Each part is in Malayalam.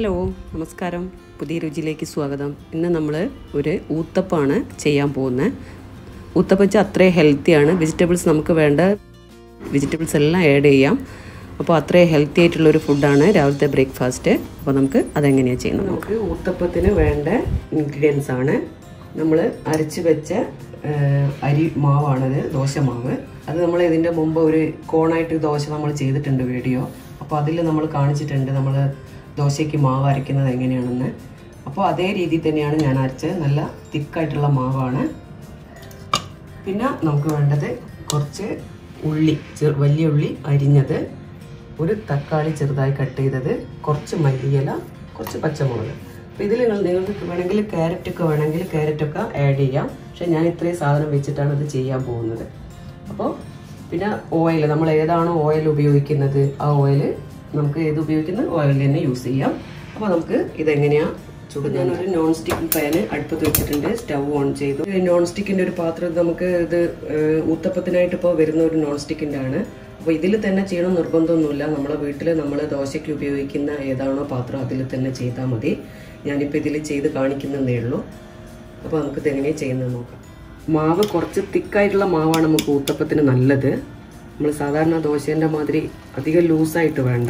ഹലോ നമസ്കാരം പുതിയ രുചിയിലേക്ക് സ്വാഗതം ഇന്ന് നമ്മൾ ഒരു ഊത്തപ്പമാണ് ചെയ്യാൻ പോകുന്നത് ഊത്തപ്പം വെച്ചാൽ അത്രയും ഹെൽത്തിയാണ് വെജിറ്റബിൾസ് നമുക്ക് വേണ്ട വെജിറ്റബിൾസ് എല്ലാം ആഡ് ചെയ്യാം അപ്പോൾ അത്രയും ഹെൽത്തി ആയിട്ടുള്ള ഒരു ഫുഡാണ് രാവിലത്തെ ബ്രേക്ക്ഫാസ്റ്റ് അപ്പോൾ നമുക്ക് അതെങ്ങനെയാണ് ചെയ്യുന്നത് നമുക്ക് ഊത്തപ്പത്തിന് വേണ്ട ഇൻഗ്രീഡിയൻസ് ആണ് നമ്മൾ അരച്ച് വെച്ച ആ, അരി മാവാണത് ദോശമാവ് അത് നമ്മൾ ഇതിൻ്റെ മുമ്പ് ഒരു കോണായിട്ട് ദോശ നമ്മൾ ചെയ്തിട്ടുണ്ട് വീഡിയോ അപ്പോൾ അതിൽ നമ്മൾ കാണിച്ചിട്ടുണ്ട് നമ്മൾ ദോശയ്ക്ക് മാവ് അരയ്ക്കുന്നത് എങ്ങനെയാണെന്ന് അപ്പോൾ അതേ രീതിയിൽ തന്നെയാണ് ഞാൻ അരച്ചത് നല്ല തിക്കായിട്ടുള്ള മാവാണ് പിന്നെ നമുക്ക് വേണ്ടത് കുറച്ച് ഉള്ളി ചെറു വലിയ ഉള്ളി അരിഞ്ഞത് ഒരു തക്കാളി ചെറുതായി കട്ട് ചെയ്തത് കുറച്ച് മല്ലിയില കുറച്ച് പച്ചമുളക് അപ്പോൾ ഇതിൽ നിങ്ങൾ നിങ്ങൾക്ക് വേണമെങ്കിൽ ക്യാരറ്റ് ഒക്കെ വേണമെങ്കിൽ ക്യാരറ്റ് ഒക്കെ ആഡ് ചെയ്യാം പക്ഷെ ഞാൻ ഇത്രയും സാധനം വെച്ചിട്ടാണ് ഇത് ചെയ്യാൻ പോകുന്നത് അപ്പോൾ പിന്നെ ഓയിൽ നമ്മൾ ഏതാണോ ഓയിൽ ഉപയോഗിക്കുന്നത് ആ ഓയിൽ നമുക്ക് ഏത് ഉപയോഗിക്കുന്നത് ഓയിൽ തന്നെ യൂസ് ചെയ്യാം അപ്പോൾ നമുക്ക് ഇതെങ്ങനെയാണ് ചുടുന്നത് ഞാനൊരു നോൺ സ്റ്റിക്ക് പാന് അടുപ്പത്ത് വെച്ചിട്ടുണ്ട് സ്റ്റവ് ഓൺ ചെയ്തു നോൺ സ്റ്റിക്കിന്റെ ഒരു പാത്രം നമുക്ക് ഇത് ഏഹ്, ഊത്തപ്പത്തിനായിട്ട് ഇപ്പോൾ വരുന്ന ഒരു നോൺ സ്റ്റിക്കിന്റെ ആണ് അപ്പോൾ ഇതിൽ തന്നെ ചെയ്യണം നിർബന്ധമൊന്നുമില്ല നമ്മളെ വീട്ടിൽ നമ്മൾ ദോശയ്ക്ക് ഉപയോഗിക്കുന്ന ഏതാണോ പാത്രം അതിൽ തന്നെ ചെയ്താൽ മതി ഞാനിപ്പോൾ ഇതിൽ ചെയ്ത് കാണിക്കുന്നതേ ഉള്ളൂ അപ്പോൾ നമുക്കിത് എങ്ങനെയാണ് ചെയ്യുന്നത് നോക്കാം മാവ് കുറച്ച് തിക്കായിട്ടുള്ള മാവാണ് നമുക്ക് ഊത്തപ്പത്തിന് നല്ലത് നമ്മൾ സാധാരണ ദോശേൻ്റെ മാതിരി അധികം ലൂസായിട്ട് വേണ്ട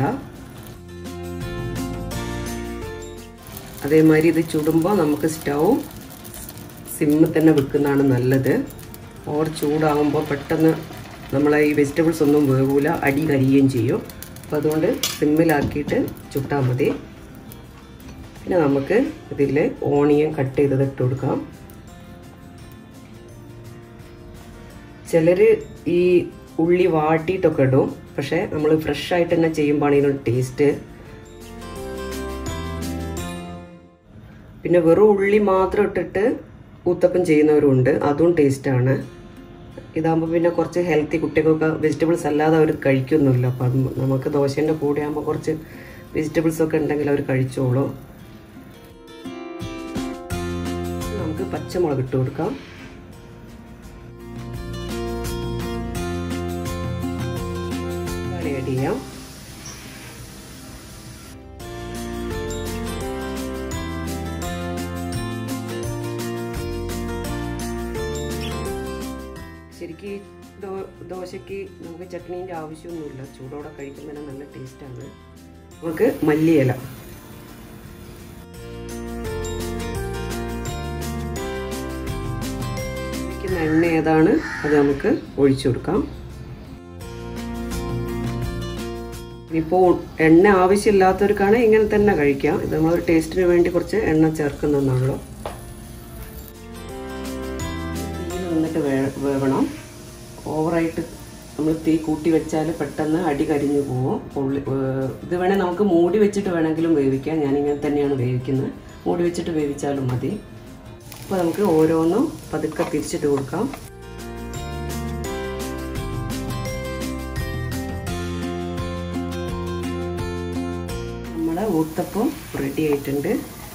അതേമാതിരി ഇത് ചുടുമ്പോൾ നമുക്ക് സ്റ്റൗ സിമ്മിൽ തന്നെ വെക്കുന്നതാണ് നല്ലത് ഓർ ചൂടാകുമ്പോൾ പെട്ടെന്ന് നമ്മളെ ഈ വെജിറ്റബിൾസ് ഒന്നും വേവൂല അടി കരിയുകയും ചെയ്യും അപ്പോൾ അതുകൊണ്ട് സിമ്മിലാക്കിയിട്ട് ചുട്ടാൽ മതി പിന്നെ നമുക്ക് ഇതിൽ ഓണിയൻ കട്ട് ചെയ്തത് ഇട്ട് കൊടുക്കാം ചിലർ ഈ ഉള്ളി വാട്ടിയിട്ടൊക്കെ ഇടും പക്ഷേ നമ്മൾ ഫ്രഷ് ആയിട്ട് തന്നെ ചെയ്യുമ്പോഴാണ് ഇതിനൊരു ടേസ്റ്റ് പിന്നെ വെറും ഉള്ളി മാത്രം ഇട്ടിട്ട് ഊത്തപ്പം ചെയ്യുന്നവരുണ്ട് അതും ടേസ്റ്റാണ് ഇതാകുമ്പോൾ പിന്നെ കുറച്ച് ഹെൽത്തി കുട്ടികൾക്കൊക്കെ വെജിറ്റബിൾസ് അല്ലാതെ അവർ കഴിക്കൊന്നുമില്ല അപ്പം അത് നമുക്ക് ദോശേൻ്റെ കൂടെ ആകുമ്പോൾ കുറച്ച് വെജിറ്റബിൾസ് ഒക്കെ ഉണ്ടെങ്കിൽ അവർ കഴിച്ചോളും നമുക്ക് പച്ചമുളക് ഇട്ട് കൊടുക്കാം ആഡ് ചെയ്യാം ശരിക്ക് ദോ- ദോശയ്ക്ക് നമുക്ക് ചട്നീൻ്റെ ആവശ്യമൊന്നുമില്ല ചൂടോടെ കഴിക്കുന്നതിന് നല്ല ടേസ്റ്റാണ് നമുക്ക് മല്ലിയില ഉപയോഗിക്കുന്ന എണ്ണ ഏതാണ് അത് നമുക്ക് ഒഴിച്ചു കൊടുക്കാം ഇനിയിപ്പോൾ എണ്ണ ആവശ്യമില്ലാത്തവർക്കാണ് ഇങ്ങനെ തന്നെ കഴിക്കാം ഇത് നമ്മളൊരു ടേസ്റ്റിന് വേണ്ടി കുറച്ച് എണ്ണ ചേർക്കുന്നതാണല്ലോ തീയിൽ നിന്നിട്ട് വേ വേവണം ഓവറായിട്ട് നമ്മൾ തീ കൂട്ടി വെച്ചാൽ പെട്ടെന്ന് അടി കരിഞ്ഞു പോവും ഉള്ളി ഏഹ് ഇത് വേണേൽ നമുക്ക് മൂടി വെച്ചിട്ട് വേണമെങ്കിലും വേവിക്കാം ഞാനിങ്ങനെ തന്നെയാണ് വേവിക്കുന്നത് മൂടി വെച്ചിട്ട് വേവിച്ചാലും മതി അപ്പോൾ നമുക്ക് ഓരോന്നും പതുക്കെ തിരിച്ചിട്ട് കൊടുക്കാം നമ്മളെ ഊത്തപ്പം റെഡി ആയിട്ടുണ്ട്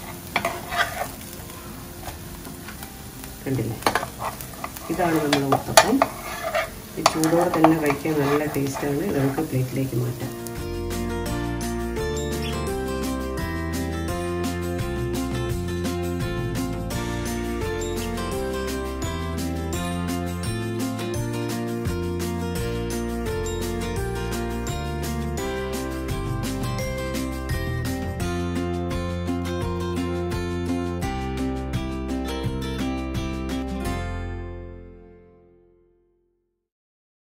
കണ്ടില്ലേ ഇതാണ് നമ്മുടെ ഊത്തപ്പം ഈ ചൂടോടെ തന്നെ കഴിക്കാൻ നല്ല ടേസ്റ്റാണ് ഇത് നമുക്ക് പ്ലേറ്റിലേക്ക് മാറ്റാം